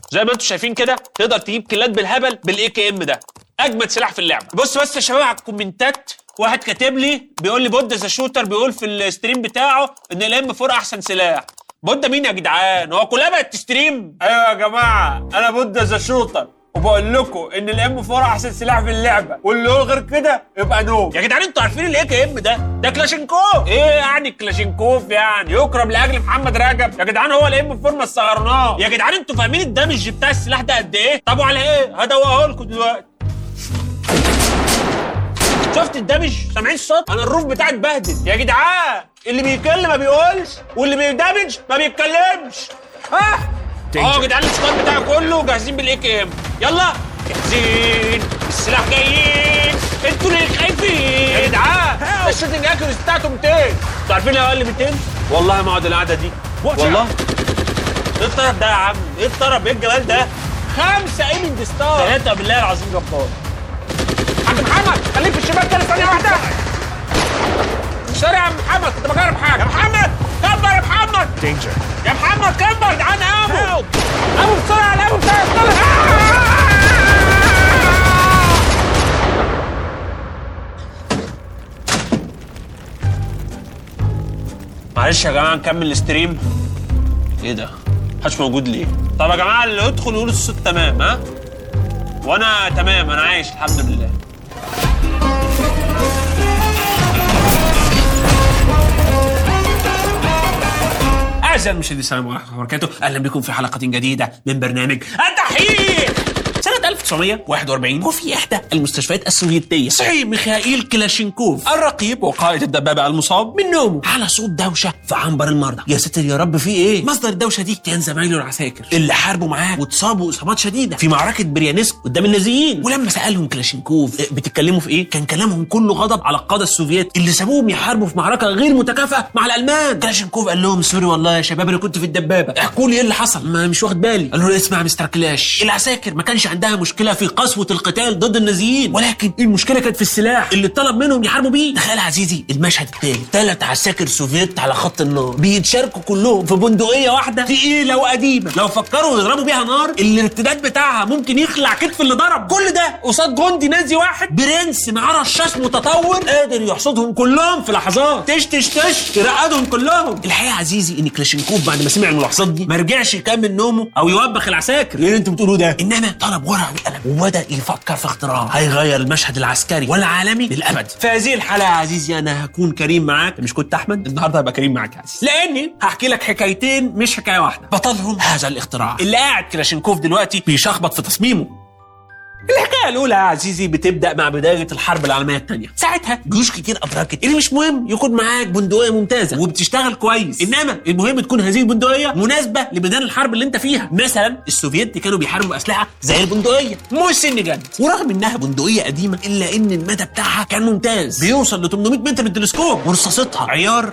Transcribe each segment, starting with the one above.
زي ما انتم شايفين كده تقدر تجيب كيلات بالهبل بالاي كي ام ده اجمد سلاح في اللعبه بص بس يا شباب على الكومنتات واحد كاتب لي بيقول لي بود ذا شوتر بيقول في الستريم بتاعه ان الام 4 احسن سلاح بود مين يا جدعان هو كلها بقت تستريم ايوه يا جماعه انا بود ذا شوتر وبقول لكم ان الام 4 احسن سلاح في اللعبه واللي يقول غير كده يبقى نوب يا جدعان انتوا عارفين الاي كي ام ده ده كلاشينكوف ايه يعني كلاشينكوف يعني يكرم لاجل محمد رجب يا جدعان هو الام 4 ما استغرناه يا جدعان انتوا فاهمين الدمج بتاع السلاح ده قد ايه طب وعلى ايه هدوقه لكم دلوقتي شفت الدمج سامعين الصوت انا الروف بتاعي اتبهدل يا جدعان اللي بيتكلم ما بيقولش واللي بيدمج ما بيتكلمش اه اه يا جدعان السكواد بتاعي كله جاهزين بالاي كي ام يلا جاهزين السلاح جايين انتوا اللي خايفين يا جدعان ده الشوتنج اكيوريس بتاعته 200 انتوا عارفين لو اقل 200 والله ما اقعد القعده دي والله ايه الطرب ده يا عم ايه الطرب ايه الجمال ده خمسه ايمنج ستار ثلاثه بالله العظيم جبار حاج محمد خليك في الشباك كده ثانيه واحده سوري يا عم محمد كنت بجرب حاجه يا محمد كبر يا محمد Danger. يا محمد كبر يا جدعان ابو ابو بسرعه الابو بتاعي اختلف معلش يا جماعه نكمل الستريم ايه ده محدش موجود ليه طب يا جماعه اللي يدخل يقول الصوت تمام ها وانا تمام انا عايش الحمد لله أعزائي المشاهدين السلام عليكم ورحمة الله وبركاته أهلا بكم في حلقة جديدة من برنامج الدحيح سنة 1941 وفي إحدى المستشفيات السوفيتية صحي ميخائيل كلاشينكوف الرقيب وقائد الدبابة المصاب من نومه على صوت دوشة في عنبر المرضى يا ستر يا رب في إيه مصدر الدوشة دي كان زمايله العساكر اللي حاربوا معاه واتصابوا إصابات شديدة في معركة بريانسك قدام النازيين ولما سألهم كلاشينكوف إيه، بتتكلموا في إيه كان كلامهم كله غضب على القادة السوفيت اللي سابوهم يحاربوا في معركة غير متكافئة مع الألمان كلاشينكوف قال لهم سوري والله يا شباب انا كنت في الدبابه احكوا لي ايه اللي حصل ما مش واخد بالي قالوا له اسمع يا مستر كلاش العساكر ما كانش عندها مشكله في قسوه القتال ضد النازيين ولكن المشكله كانت في السلاح اللي طلب منهم يحاربوا بيه تخيل عزيزي المشهد التالي ثلاث عساكر سوفيت على خط النار بيتشاركوا كلهم في بندقيه واحده تقيله وقديمه لو فكروا يضربوا بيها نار الارتداد بتاعها ممكن يخلع كتف اللي ضرب كل ده قصاد جندي نازي واحد برنس معاه رشاش متطور قادر يحصدهم كلهم في لحظات تش تش تش يرقدهم كلهم الحقيقه يا عزيزي ان كلاشينكوف بعد ما سمع الملاحظات دي ما رجعش يكمل نومه او يوبخ العساكر ايه اللي انتوا بتقولوه ده انما طلب ورقه وقلم وبدا يفكر في اختراع هيغير المشهد العسكري والعالمي للابد في هذه الحلقه يا عزيزي انا هكون كريم معاك مش كنت احمد النهارده هبقى كريم معاك يا عزيزي لاني هحكي لك حكايتين مش حكايه واحده بطلهم هذا الاختراع اللي قاعد كلاشينكوف دلوقتي بيشخبط في تصميمه الحكايه الاولى يا عزيزي بتبدا مع بدايه الحرب العالميه الثانيه ساعتها جيوش كتير ادركت ان مش مهم يكون معاك بندقيه ممتازه وبتشتغل كويس انما المهم تكون هذه البندقيه مناسبه لميدان الحرب اللي انت فيها مثلا السوفيت كانوا بيحاربوا باسلحه زي البندقيه مش سن جد ورغم انها بندقيه قديمه الا ان المدى بتاعها كان ممتاز بيوصل ل 800 متر بالتلسكوب ورصاصتها عيار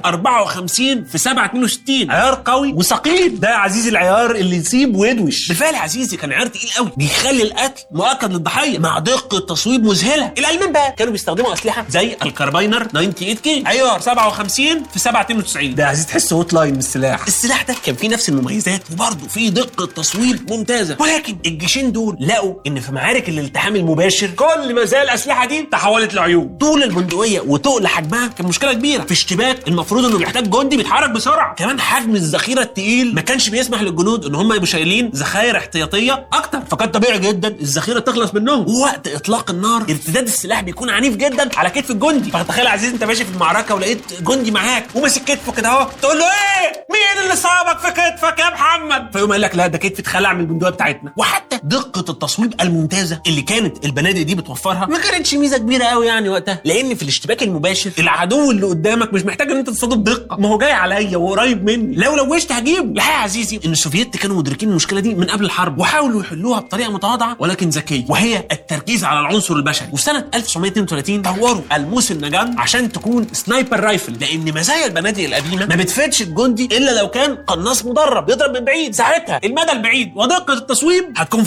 54 في 7 62 عيار قوي وثقيل ده يا عزيزي العيار اللي يسيب ويدوش بالفعل يا عزيزي كان عيار تقيل قوي بيخلي القتل مؤكد للضحيه مع دقه تصويب مذهله الالمان بقى كانوا بيستخدموا اسلحه زي الكارباينر 98 كي عيار 57 في 7 92 ده يا عزيزي تحس هوت لاين من السلاح السلاح ده كان فيه نفس المميزات وبرضه فيه دقه تصويب ممتازه ولكن الجيشين دول لقوا ان في معارك الالتحام المباشر كل ما زال الاسلحه دي تحولت لعيوب طول البندقيه وتقل حجمها كان مشكله كبيره في اشتباك المفروض انه بيحتاج جندي بيتحرك بسرعه كمان حجم الذخيره التقيل ما كانش بيسمح للجنود ان هم يبقوا شايلين ذخاير احتياطيه اكتر فكان طبيعي جدا الذخيره تخلص منهم ووقت اطلاق النار ارتداد السلاح بيكون عنيف جدا على كتف الجندي فتخيل يا عزيز انت ماشي في المعركه ولقيت جندي معاك وماسك كتفه كده اهو تقول له ايه مين اللي صابك في كتفك يا محمد فيقوم قال لك لا ده كتفي اتخلع من البندقيه بتاعتنا وحتى دقه التصويب الممتازه اللي كانت البنادق دي بتوفرها ما كانتش ميزه كبيره قوي يعني وقتها لان في الاشتباك المباشر العدو اللي قدامك مش محتاج ان انت تصطاده بدقه ما هو جاي عليا وقريب مني لو لوشت هجيبه الحقيقه يا عزيزي ان السوفييت كانوا مدركين المشكله دي من قبل الحرب وحاولوا يحلوها بطريقه متواضعه ولكن ذكيه وهي التركيز على العنصر البشري وفي سنه 1932 طوروا الموس النجان عشان تكون سنايبر رايفل لان مزايا البنادق القديمه ما بتفيدش الجندي الا لو كان قناص مدرب يضرب من بعيد ساعتها المدى البعيد ودقه التصويب هتكون في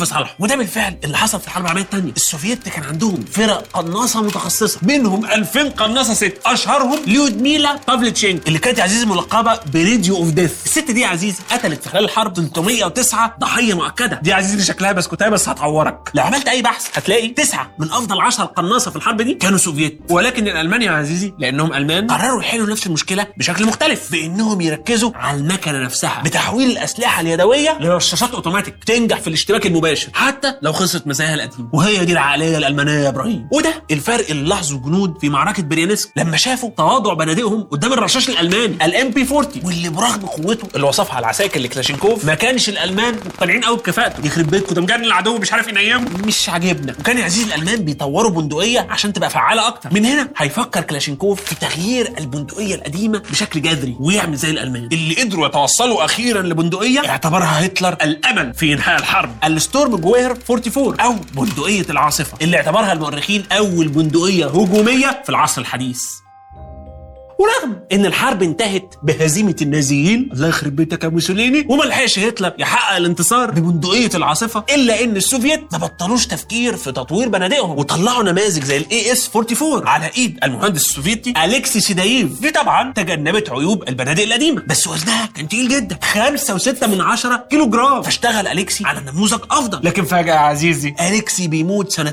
صالحه وده بالفعل اللي حصل في الحرب العالميه الثانيه السوفييت كان عندهم فرق قناصه متخصصه منهم 2000 قناصه ست اشهرهم ليودميلا بافلتشينك اللي كانت يا عزيزي ملقبه بريديو اوف ديث الست دي يا عزيزي قتلت في خلال الحرب 309 ضحيه مؤكده دي يا عزيزي اللي شكلها بسكوتايه بس هتعورك لو عملت اي بحث هتلاقي تسعه من افضل 10 قناصه في الحرب دي كانوا سوفييت ولكن الالمان يا عزيزي لانهم المان قرروا يحلوا نفس المشكله بشكل مختلف بانهم يركزوا على المكنه نفسها بتحويل الاسلحه اليدويه لرشاشات اوتوماتيك تنجح في الاشتباك المباشر حتى لو خسرت مزاياها القديمه وهي دي العقليه الالمانيه يا ابراهيم وده الفرق اللي لاحظه الجنود في معركه بريانسك لما شافوا تواضع بنادقهم قدام الرشاش الالماني الام بي 40 واللي برغم قوته اللي وصفها العساكر لكلاشينكوف ما كانش الالمان مقتنعين قوي بكفاءته يخرب بيتكم ده مجنن العدو مش عارف ينيمه مش عاجبنا وكان يا عزيزي الالمان بيطوروا بندقيه عشان تبقى فعاله اكتر من هنا هيفكر كلاشينكوف في تغيير البندقيه القديمه بشكل جذري ويعمل زي الالمان اللي قدروا يتوصلوا اخيرا لبندقيه اعتبرها هتلر الامل في انهاء الحرب الستورم جوير 44 او بندقيه العاصفه اللي اعتبرها المؤرخين اول بندقيه هجوميه في العصر الحديث ورغم ان الحرب انتهت بهزيمه النازيين الله يخرب بيتك يا موسوليني وما لحقش هتلر يحقق الانتصار ببندقيه العاصفه الا ان السوفييت ما بطلوش تفكير في تطوير بنادقهم وطلعوا نماذج زي الاي اس 44 على ايد المهندس السوفيتي اليكسي سيداييف دي طبعا تجنبت عيوب البنادق القديمه بس وزنها كان تقيل جدا 5.6 من 10 كيلو جرام فاشتغل اليكسي على نموذج افضل لكن فجاه يا عزيزي اليكسي بيموت سنه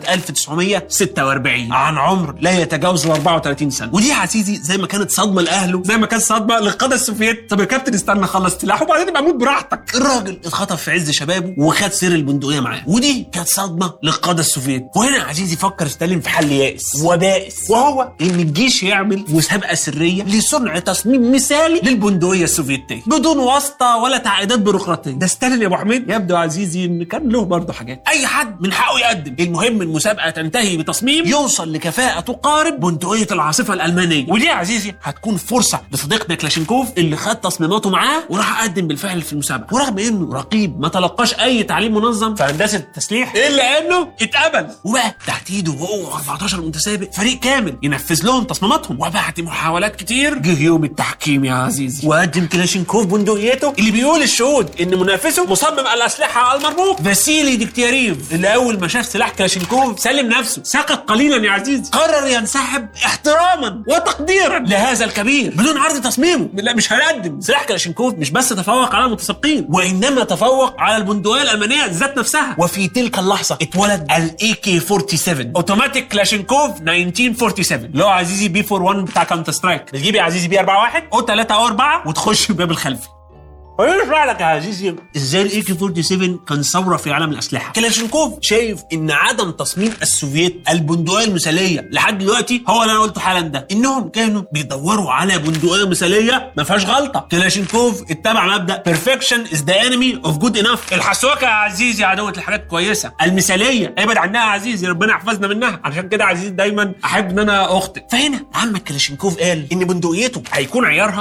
1946 عن عمر لا يتجاوز ال 34 سنه ودي يا عزيزي زي ما كانت صدمه لاهله زي ما كان صدمه للقاده السوفيت طب يا كابتن استنى خلص سلاح وبعدين يبقى موت براحتك الراجل اتخطف في عز شبابه وخد سير البندقيه معاه ودي كانت صدمه للقاده السوفيت وهنا يا عزيزي فكر ستالين في حل يائس وبائس وهو ان الجيش يعمل مسابقه سريه لصنع تصميم مثالي للبندقيه السوفيتيه بدون واسطه ولا تعقيدات بيروقراطيه ده ستالين يا ابو حميد يبدو يا عزيزي ان كان له برضه حاجات اي حد من حقه يقدم المهم المسابقه تنتهي بتصميم يوصل لكفاءه تقارب بندقيه العاصفه الالمانيه ودي يا عزيزي هتكون فرصه لصديقنا كلاشينكوف اللي خد تصميماته معاه وراح قدم بالفعل في المسابقه ورغم انه رقيب ما تلقاش اي تعليم منظم في هندسه التسليح الا انه اتقبل وبقى تحت ايده هو 14 متسابق فريق كامل ينفذ لهم تصميماتهم وبعد محاولات كتير جه يوم التحكيم يا عزيزي وقدم كلاشينكوف بندقيته اللي بيقول الشهود ان منافسه مصمم الاسلحه المرموق فاسيلي ديكتياريف اللي اول ما شاف سلاح كلاشينكوف سلم نفسه سقط قليلا يا عزيزي قرر ينسحب احتراما وتقديرا لهذا الكبير بدون عرض تصميمه لا مش هنقدم سلاح كلاشينكوف مش بس تفوق على المتسابقين وانما تفوق على البندقيه الالمانيه ذات نفسها وفي تلك اللحظه اتولد الاي كي 47 اوتوماتيك كلاشينكوف 1947 اللي هو عزيزي بي 41 بتاع كاونتر سترايك بتجيب يا عزيزي بي 41 او 3 او 4 وتخش الباب الخلفي ويشرح لك يا عزيزي ازاي الاي كي 47 كان ثوره في عالم الاسلحه كلاشينكوف شايف ان عدم تصميم السوفييت البندقيه المثاليه لحد دلوقتي هو اللي انا قلته حالا ده انهم كانوا بيدوروا على بندقيه مثاليه ما فيهاش غلطه كلاشينكوف اتبع مبدا بيرفكشن از ذا انمي اوف جود انف الحسوكه يا عزيزي عدوه الحاجات الكويسه المثاليه ابعد عنها يا عزيزي ربنا يحفظنا منها عشان كده يا عزيزي دايما احب ان انا اخطئ فهنا عمك كلاشينكوف قال ان بندقيته هيكون عيارها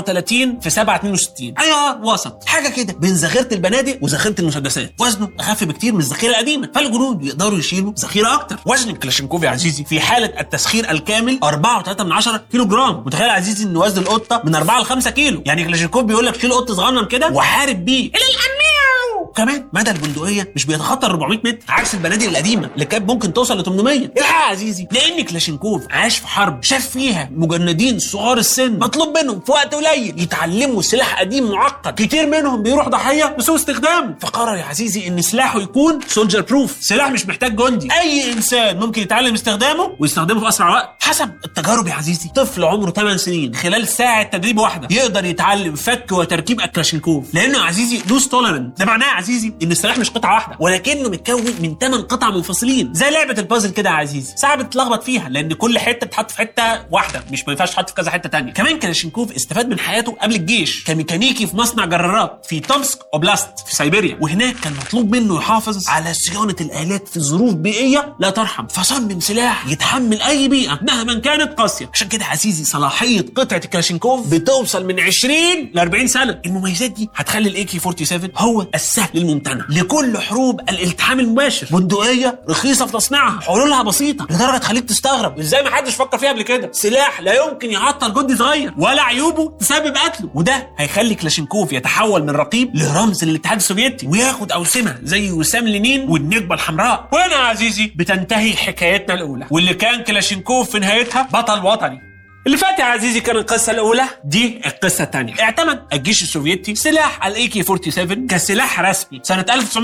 39 في 7 62 عيار وسط حاجه كده بين ذخيره البنادق وذخيره المسدسات وزنه اخف بكتير من الذخيره القديمه فالجنود يقدروا يشيلوا ذخيره اكتر وزن الكلاشينكوف يا عزيزي في حاله التسخير الكامل 4.3 من 10 كيلو جرام متخيل يا عزيزي ان وزن القطه من 4 ل 5 كيلو يعني كلاشينكوف بيقول لك شيل قط صغنن كده وحارب بيه الى الامير كمان مدى البندقيه مش بيتخطى ال 400 متر عكس البنادق القديمه اللي كانت ممكن توصل ل 800 الحق يا عزيزي لان كلاشينكوف عاش في حرب شاف فيها مجندين صغار السن مطلوب منهم في وقت قليل يتعلموا سلاح قديم معقد كتير منهم بيروح ضحيه بسوء استخدامه فقرر يا عزيزي ان سلاحه يكون سولجر بروف سلاح مش محتاج جندي اي انسان ممكن يتعلم استخدامه ويستخدمه في اسرع وقت حسب التجارب يا عزيزي طفل عمره 8 سنين خلال ساعه تدريب واحده يقدر يتعلم فك وتركيب الكلاشينكوف لانه يا عزيزي لوس تولرنت ده معناه يا عزيزي ان السلاح مش قطعه واحده ولكنه متكون من 8 قطع منفصلين زي لعبه البازل كده يا عزيزي ساعات بتتلخبط فيها لان كل حته بتتحط في حته واحده مش ما ينفعش تحط في كذا حته تانية كمان كلاشينكوف استفاد من حياته قبل الجيش كميكانيكي في مصنع جرارات في تومسك اوبلاست في سيبيريا وهناك كان مطلوب منه يحافظ على صيانه الالات في ظروف بيئيه لا ترحم فصمم سلاح يتحمل اي بيئه مهما كانت قاسيه عشان كده عزيزي صلاحيه قطعه الكلاشينكوف بتوصل من 20 ل 40 سنه المميزات دي هتخلي الاي كي 47 هو السهل للممتنع لكل حروب الالتحام المباشر بندقيه رخيصه في تصنيعها حلولها بسيطه لدرجه تخليك تستغرب ازاي ما حدش فكر فيها قبل كده سلاح لا يمكن يعطل جندي صغير ولا عيوبه تسبب قتله وده هيخلي كلاشينكوف يتحول من رقيب لرمز للاتحاد السوفيتي وياخد اوسمه زي وسام لينين والنجمه الحمراء وهنا يا عزيزي بتنتهي حكايتنا الاولى واللي كان كلاشينكوف في نهايتها بطل وطني اللي فات يا عزيزي كان القصة الأولى دي القصة الثانية اعتمد الجيش السوفيتي سلاح الاي كي 47 كسلاح رسمي سنة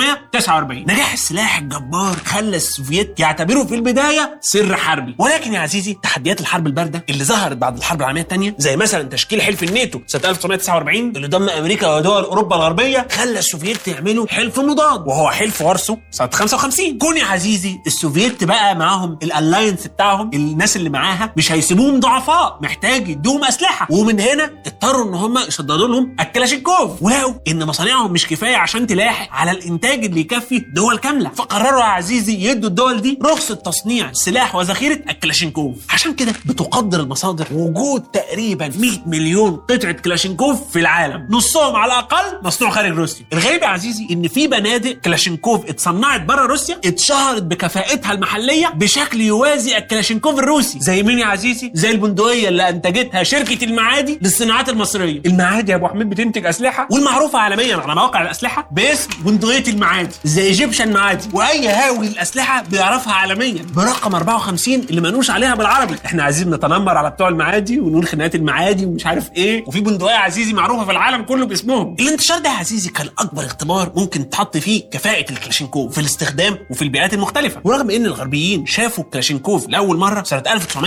1949 نجاح السلاح الجبار خلى السوفيت يعتبره في البداية سر حربي ولكن يا عزيزي تحديات الحرب الباردة اللي ظهرت بعد الحرب العالمية الثانية زي مثلا تشكيل حلف الناتو سنة 1949 اللي ضم أمريكا ودول أوروبا الغربية خلى السوفيت يعملوا حلف مضاد وهو حلف وارسو سنة 55 كون يا عزيزي السوفيت بقى معاهم الالاينس بتاعهم الناس اللي معاها مش هيسيبوهم ضعفاء محتاج يدوهم اسلحه ومن هنا اضطروا ان هم يصدروا لهم الكلاشينكوف ولقوا ان مصانعهم مش كفايه عشان تلاحق على الانتاج اللي يكفي دول كامله فقرروا يا عزيزي يدوا الدول دي رخصه تصنيع سلاح وذخيره الكلاشينكوف عشان كده بتقدر المصادر وجود تقريبا 100 مليون قطعه كلاشينكوف في العالم نصهم على الاقل مصنوع خارج روسيا الغريب يا عزيزي ان في بنادق كلاشينكوف اتصنعت بره روسيا اتشهرت بكفاءتها المحليه بشكل يوازي الكلاشينكوف الروسي زي مين يا عزيزي زي البندقيه اللي انتجتها شركه المعادي للصناعات المصريه المعادي يا ابو حميد بتنتج اسلحه والمعروفه عالميا على مواقع الاسلحه باسم بندقيه المعادي زي ايجيبشن معادي واي هاوي الاسلحه بيعرفها عالميا برقم 54 اللي منوش عليها بالعربي احنا عايزين نتنمر على بتوع المعادي ونقول خناقات المعادي ومش عارف ايه وفي بندقيه عزيزي معروفه في العالم كله باسمهم الانتشار ده يا عزيزي كان اكبر اختبار ممكن تحط فيه كفاءه الكلاشينكوف في الاستخدام وفي البيئات المختلفه ورغم ان الغربيين شافوا الكلاشينكوف لاول مره سنه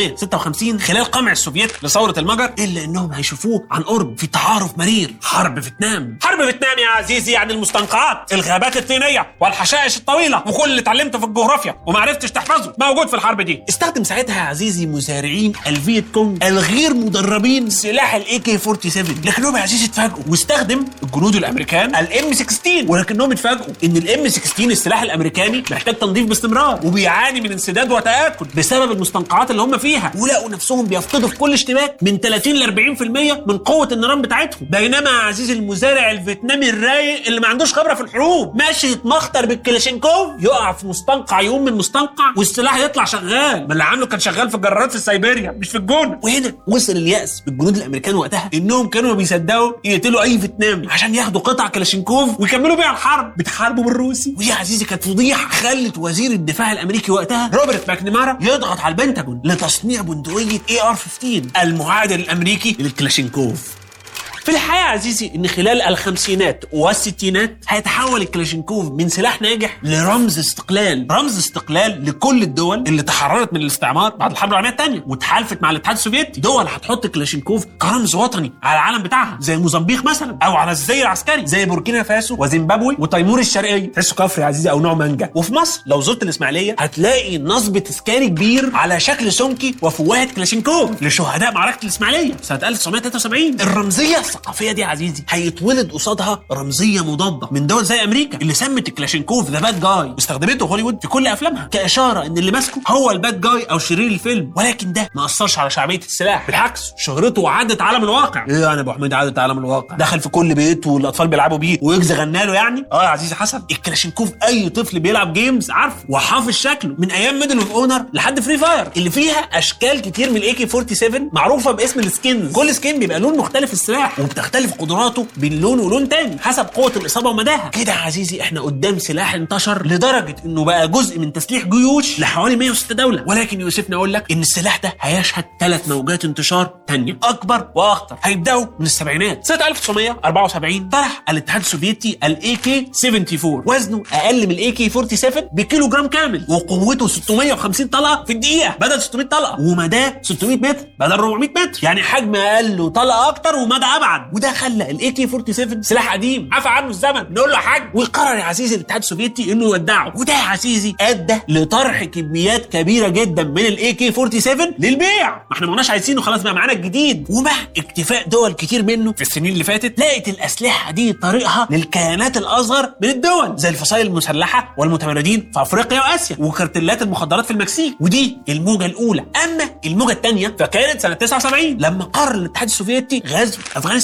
1956 خلال قمع السوفيت لثوره المجر الا انهم هيشوفوه عن قرب في تعارف مرير حرب فيتنام حرب فيتنام يا عزيزي يعني المستنقعات الغابات الطينيه والحشائش الطويله وكل اللي اتعلمته في الجغرافيا وما عرفتش تحفظه موجود في الحرب دي استخدم ساعتها يا عزيزي مزارعين الفيت كونج الغير مدربين سلاح الاي كي 47 لكنهم يا عزيزي اتفاجئوا واستخدم الجنود الامريكان الام 16 ولكنهم اتفاجئوا ان الام 16 السلاح الامريكاني محتاج تنظيف باستمرار وبيعاني من انسداد وتاكل بسبب المستنقعات اللي هم فيها ولقوا نفسهم بيفقدوا في كل اشتباك من 30 ل 40% من قوه النيران بتاعتهم بينما يا عزيزي المزارع الفيتنامي الرايق اللي ما عندوش خبره في الحروب ماشي يتمخطر بالكلاشينكوف يقع في مستنقع يقوم من مستنقع والسلاح يطلع شغال ما اللي عامله كان شغال في الجرارات في سيبيريا مش في الجونه وهنا وصل الياس بالجنود الامريكان وقتها انهم كانوا بيصدقوا يقتلوا اي فيتنامي عشان ياخدوا قطع كلاشينكوف ويكملوا بيها الحرب بتحاربوا بالروسي ودي يا عزيزي كانت فضيحه خلت وزير الدفاع الامريكي وقتها روبرت ماكنيمارا يضغط على البنتاجون لتصنيع بندقيه اي ار 15 المعادل الامريكي للكلاشينكوف في الحقيقة يا عزيزي إن خلال الخمسينات والستينات هيتحول الكلاشينكوف من سلاح ناجح لرمز استقلال، رمز استقلال لكل الدول اللي تحررت من الاستعمار بعد الحرب العالمية الثانية وتحالفت مع الاتحاد السوفيتي، دول هتحط الكلاشينكوف كرمز وطني على العلم بتاعها زي موزمبيق مثلا أو على الزي العسكري زي بوركينا فاسو وزيمبابوي وتيمور الشرقية، تحسه كفر يا عزيزي أو نوع مانجا، وفي مصر لو زرت الإسماعيلية هتلاقي نصب تذكاري كبير على شكل سمكي وفوهة كلاشينكوف لشهداء معركة الإسماعيلية سنة 1973 الرمزية الثقافيه دي يا عزيزي هيتولد قصادها رمزيه مضاده من دول زي امريكا اللي سمت الكلاشينكوف ذا باد جاي واستخدمته هوليوود في كل افلامها كاشاره ان اللي ماسكه هو الباد جاي او شرير الفيلم ولكن ده ما اثرش على شعبيه السلاح بالعكس شهرته عدت عالم الواقع ايه يعني ابو حميد عدت عالم الواقع دخل في كل بيت والاطفال بيلعبوا بيه ويجز غنى له يعني اه يا عزيزي حسن الكلاشينكوف اي طفل بيلعب جيمز عارفه وحافظ شكله من ايام ميدل اوف اونر لحد فري فاير اللي فيها اشكال كتير من الاي كي 47 معروفه باسم السكنز كل سكين بيبقى لون مختلف في السلاح وبتختلف قدراته بين لون ولون تاني حسب قوه الاصابه ومداها كده يا عزيزي احنا قدام سلاح انتشر لدرجه انه بقى جزء من تسليح جيوش لحوالي 106 دوله ولكن يوسفني اقول لك ان السلاح ده هيشهد ثلاث موجات انتشار تانية اكبر واخطر هيبداوا من السبعينات سنه 1974 طرح الاتحاد السوفيتي الاي كي 74 وزنه اقل من الاي كي 47 بكيلو جرام كامل وقوته 650 طلقه في الدقيقه بدل 600 طلقه ومداه 600 متر بدل 400 متر يعني حجم اقل وطلقه اكتر ومدى ابعد وده خلى الاي كي 47 سلاح قديم عفى عنه الزمن نقول له يا حاج وقرر يا عزيزي الاتحاد السوفيتي انه يودعه وده يا عزيزي ادى لطرح كميات كبيره جدا من الاي كي 47 للبيع ما احنا ما كناش عايزينه خلاص بقى معانا الجديد ومع اكتفاء دول كتير منه في السنين اللي فاتت لقت الاسلحه دي طريقها للكيانات الاصغر من الدول زي الفصائل المسلحه والمتمردين في افريقيا واسيا وكارتلات المخدرات في المكسيك ودي الموجه الاولى اما الموجه الثانيه فكانت سنه 79 لما قرر الاتحاد السوفيتي غزو افغانستان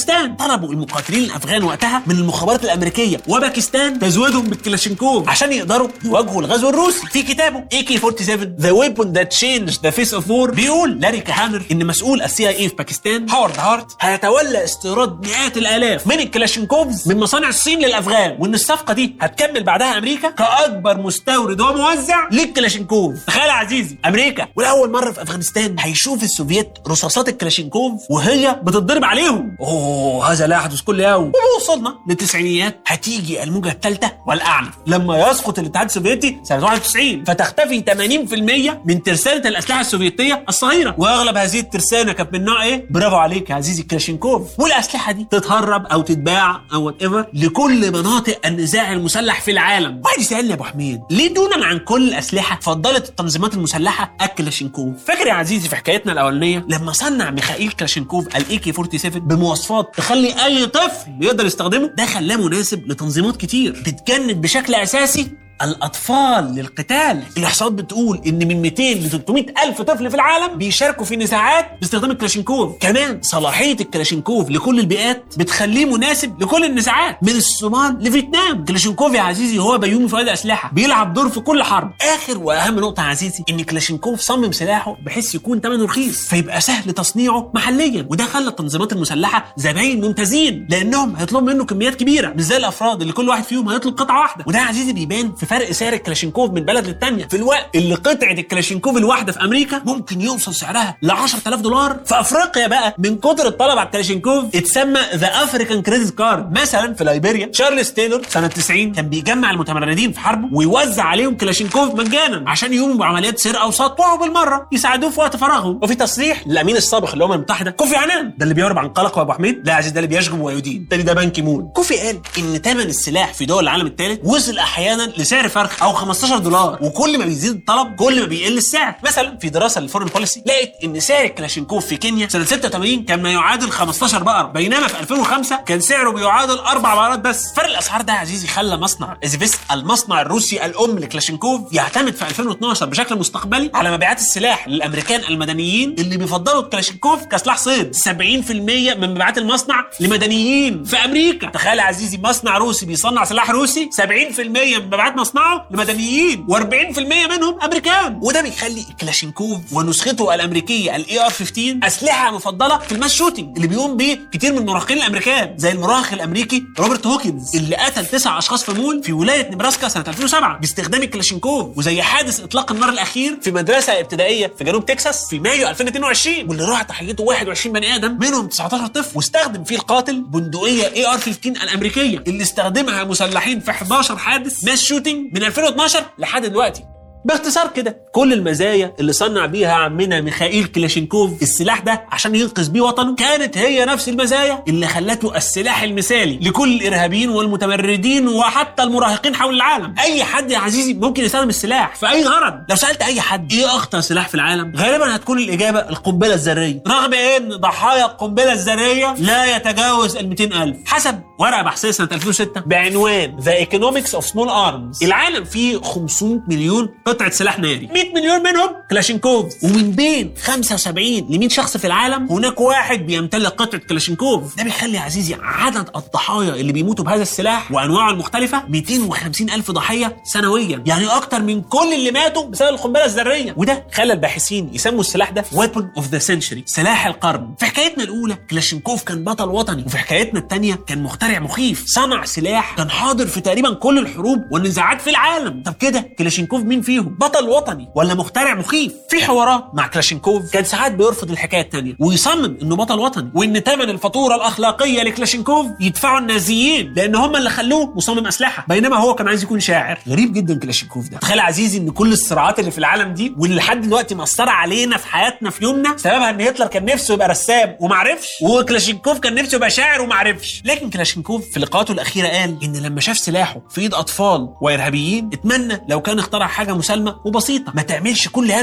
افغانستان طلبوا المقاتلين الافغان وقتها من المخابرات الامريكيه وباكستان تزويدهم بالكلاشينكوف عشان يقدروا يواجهوا الغزو الروسي في كتابه اي كي 47 ذا ويبون ذات تشينج ذا فيس اوف وور بيقول لاري كهانر ان مسؤول السي اي في باكستان هاورد هارت هيتولى استيراد مئات الالاف من الكلاشينكوفز من مصانع الصين للافغان وان الصفقه دي هتكمل بعدها امريكا كاكبر مستورد وموزع للكلاشينكوف تخيل يا عزيزي امريكا ولاول مره في افغانستان هيشوف السوفييت رصاصات الكلاشينكوف وهي بتتضرب عليهم اوه هذا لا يحدث كل يوم وبوصلنا للتسعينيات هتيجي الموجه الثالثه والاعنف لما يسقط الاتحاد السوفيتي سنه 91 فتختفي 80% من ترسانه الاسلحه السوفيتيه الصغيره واغلب هذه الترسانه كانت من نوع ايه؟ برافو عليك يا عزيزي كلاشينكوف والاسلحه دي تتهرب او تتباع او وات ايفر لكل مناطق النزاع المسلح في العالم واحد يسالني يا ابو حميد ليه دونا عن كل الاسلحه فضلت التنظيمات المسلحه الكلاشينكوف فاكر يا عزيزي في حكايتنا الاولانيه لما صنع ميخائيل كلاشينكوف الاي كي 47 بمواصفات تخلي اي طفل يقدر يستخدمه ده خلاه مناسب لتنظيمات كتير بتجند بشكل اساسي الاطفال للقتال الاحصاءات بتقول ان من 200 ل 300 الف طفل في العالم بيشاركوا في نزاعات باستخدام الكلاشينكوف كمان صلاحيه الكلاشينكوف لكل البيئات بتخليه مناسب لكل النزاعات من الصومال لفيتنام كلاشينكوف يا عزيزي هو بيومي فؤاد اسلحه بيلعب دور في كل حرب اخر واهم نقطه يا عزيزي ان كلاشينكوف صمم سلاحه بحيث يكون ثمنه رخيص فيبقى سهل تصنيعه محليا وده خلى التنظيمات المسلحه زباين ممتازين لانهم هيطلبوا منه كميات كبيره مش زي الافراد اللي كل واحد فيهم هيطلب قطعه واحده وده يا عزيزي بيبان في فرق سعر الكلاشينكوف من بلد للتانيه في الوقت اللي قطعه الكلاشينكوف الواحده في امريكا ممكن يوصل سعرها ل 10000 دولار في افريقيا بقى من كتر الطلب على الكلاشينكوف اتسمى ذا افريكان كريدت كارد مثلا في ليبيريا تشارلز تايلور سنه 90 كان بيجمع المتمردين في حربه ويوزع عليهم كلاشينكوف مجانا عشان يقوموا بعمليات سرقه وسطوه بالمره يساعدوه في وقت فراغهم وفي تصريح للامين السابق للامم المتحده كوفي عنان ده اللي بيهرب عن قلق وابو حميد لا يا عزيز ده اللي بيشغب ويدين التاني ده بان كيمون كوفي قال ان ثمن السلاح في دول العالم الثالث وصل احيانا لسعر فرخ او 15 دولار وكل ما بيزيد الطلب كل ما بيقل السعر مثلا في دراسه للفورن بوليسي لقيت ان سعر الكلاشينكوف في كينيا سنه 86 كان ما يعادل 15 بقره بينما في 2005 كان سعره بيعادل اربع بقرات بس فرق الاسعار ده يا عزيزي خلى مصنع ازفيست المصنع الروسي الام لكلاشينكوف يعتمد في 2012 بشكل مستقبلي على مبيعات السلاح للامريكان المدنيين اللي بيفضلوا الكلاشينكوف كسلاح صيد 70% من مبيعات المصنع لمدنيين في امريكا تخيل يا عزيزي مصنع روسي بيصنع سلاح روسي 70% من مبيعات مصنعه لمدنيين و40% منهم امريكان وده بيخلي الكلاشينكوف ونسخته الامريكيه الاي ار 15 اسلحه مفضله في الماس شوتنج اللي بيقوم بيه كتير من المراهقين الامريكان زي المراهق الامريكي روبرت هوكنز اللي قتل تسع اشخاص في مول في ولايه نبراسكا سنه 2007 باستخدام الكلاشينكوف وزي حادث اطلاق النار الاخير في مدرسه ابتدائيه في جنوب تكساس في مايو 2022 واللي راح ضحيته 21 بني ادم منهم 19 طفل واستخدم فيه القاتل بندقيه اي ار 15 الامريكيه اللي استخدمها مسلحين في 11 حادث ماس شوتنج من 2012 لحد دلوقتي باختصار كده كل المزايا اللي صنع بيها عمنا ميخائيل كلاشينكوف السلاح ده عشان ينقذ بيه وطنه كانت هي نفس المزايا اللي خلته السلاح المثالي لكل الارهابيين والمتمردين وحتى المراهقين حول العالم اي حد يا عزيزي ممكن يستخدم السلاح في اي غرض لو سالت اي حد ايه اخطر سلاح في العالم غالبا هتكون الاجابه القنبله الذريه رغم ان ضحايا القنبله الذريه لا يتجاوز ال 200000 حسب ورقه بحثيه سنه 2006 بعنوان ذا ايكونومكس اوف سمول ارمز العالم فيه 500 مليون قطعه سلاح ناري 100 مليون منهم كلاشينكوف ومن بين 75 ل 100 شخص في العالم هناك واحد بيمتلك قطعه كلاشينكوف ده بيخلي يا عزيزي عدد الضحايا اللي بيموتوا بهذا السلاح وانواعه المختلفه 250 الف ضحيه سنويا يعني اكتر من كل اللي ماتوا بسبب القنبله الذريه وده خلى الباحثين يسموا السلاح ده ويبن اوف ذا سنشري سلاح القرن في حكايتنا الاولى كلاشينكوف كان بطل وطني وفي حكايتنا الثانيه كان مخترع مخيف صنع سلاح كان حاضر في تقريبا كل الحروب والنزاعات في العالم طب كده كلاشينكوف مين فيهم بطل وطني ولا مخترع مخيف في حوارات مع كلاشينكوف كان ساعات بيرفض الحكايه الثانيه ويصمم انه بطل وطني وان ثمن الفاتوره الاخلاقيه لكلاشينكوف يدفعوا النازيين لان هم اللي خلوه مصمم اسلحه بينما هو كان عايز يكون شاعر غريب جدا كلاشينكوف ده تخيل عزيزي ان كل الصراعات اللي في العالم دي واللي لحد دلوقتي مأثره علينا في حياتنا في يومنا سببها ان هتلر كان نفسه يبقى رسام ومعرفش وكلاشينكوف كان نفسه يبقى شاعر ومعرفش لكن كلاشينكوف في لقاءاته الاخيره قال ان لما شاف سلاحه في ايد اطفال وارهابيين اتمنى لو كان اخترع حاجه مسالمه وبسيطه ما تعملش كل هذا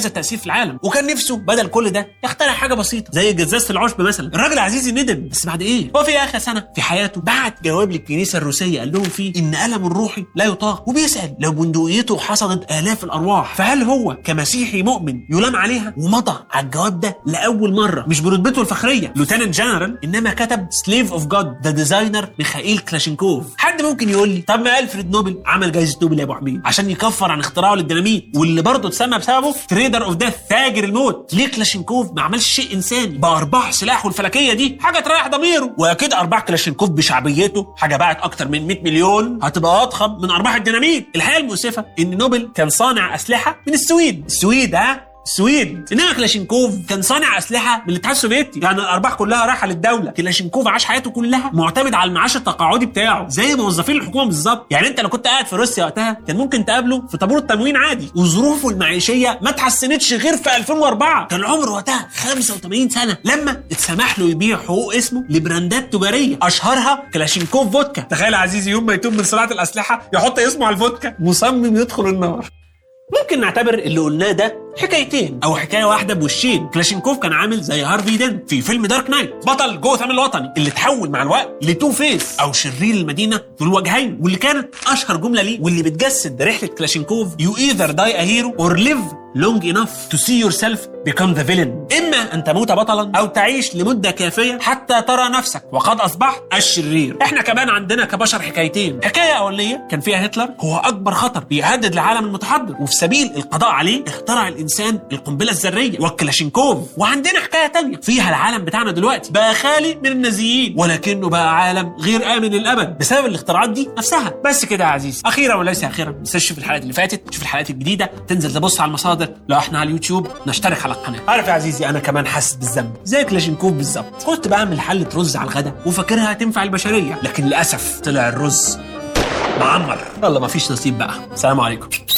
اكثر تاثير في العالم وكان نفسه بدل كل ده يخترع حاجه بسيطه زي جزازه العشب مثلا الراجل عزيزي ندم بس بعد ايه هو في اخر سنه في حياته بعت جواب للكنيسه الروسيه قال لهم فيه ان المه الروحي لا يطاق وبيسال لو بندقيته حصدت الاف الارواح فهل هو كمسيحي مؤمن يلام عليها ومضى على الجواب ده لاول مره مش برتبته الفخريه لوتننت جنرال انما كتب سليف اوف جاد ذا ديزاينر ميخائيل كلاشينكوف حد ممكن يقول لي طب ما الفريد نوبل عمل جائزه نوبل يا ابو حميد عشان يكفر عن اختراعه للديناميت واللي برضه اتسمى بسببه تريدر اوف ديث تاجر الموت ليه كلاشينكوف ما عملش شيء انساني بارباح سلاحه الفلكيه دي حاجه تريح ضميره واكيد ارباح كلاشينكوف بشعبيته حاجه باعت اكتر من 100 مليون هتبقى اضخم من ارباح الديناميت الحقيقه المؤسفه ان نوبل كان صانع اسلحه من السويد السويد ها السويد انما كلاشينكوف كان صانع اسلحه من الاتحاد السوفيتي يعني الارباح كلها رايحه للدوله كلاشينكوف عاش حياته كلها معتمد على المعاش التقاعدي بتاعه زي موظفين الحكومه بالظبط يعني انت لو كنت قاعد في روسيا وقتها كان ممكن تقابله في طابور التموين عادي وظروفه المعيشيه ما اتحسنتش غير في 2004 كان عمره وقتها 85 سنه لما اتسمح له يبيع حقوق اسمه لبراندات تجاريه اشهرها كلاشينكوف فودكا تخيل يا عزيزي يوم ما يتوب من صناعه الاسلحه يحط اسمه على الفودكا مصمم يدخل النار ممكن نعتبر اللي قلناه ده حكايتين او حكايه واحده بوشين كلاشينكوف كان عامل زي هارفي دينت في فيلم دارك نايت بطل جوثام الوطني اللي تحول مع الوقت لتو فيس او شرير المدينه ذو الوجهين واللي كانت اشهر جمله ليه واللي بتجسد رحله كلاشينكوف يو ايذر داي ا هيرو اور ليف long enough to see yourself become the villain إما أن تموت بطلا أو تعيش لمدة كافية حتى ترى نفسك وقد أصبحت الشرير إحنا كمان عندنا كبشر حكايتين حكاية أولية كان فيها هتلر هو أكبر خطر بيهدد العالم المتحضر وفي سبيل القضاء عليه اخترع الإنسان القنبلة الذرية والكلاشينكوف وعندنا حكاية تانية فيها العالم بتاعنا دلوقتي بقى خالي من النازيين ولكنه بقى عالم غير آمن للأبد بسبب الاختراعات دي نفسها بس كده يا عزيزي أخيرا وليس أخيرا ما تنساش تشوف الحلقات اللي فاتت تشوف الحلقات الجديدة تنزل تبص على المصادر لو احنا على اليوتيوب نشترك على القناه عارف يا عزيزي انا كمان حاسس بالذنب زي كلاشينكوف بالظبط كنت بعمل حله رز على الغدا وفاكرها هتنفع البشريه لكن للاسف طلع الرز معمر يلا مفيش نصيب بقى سلام عليكم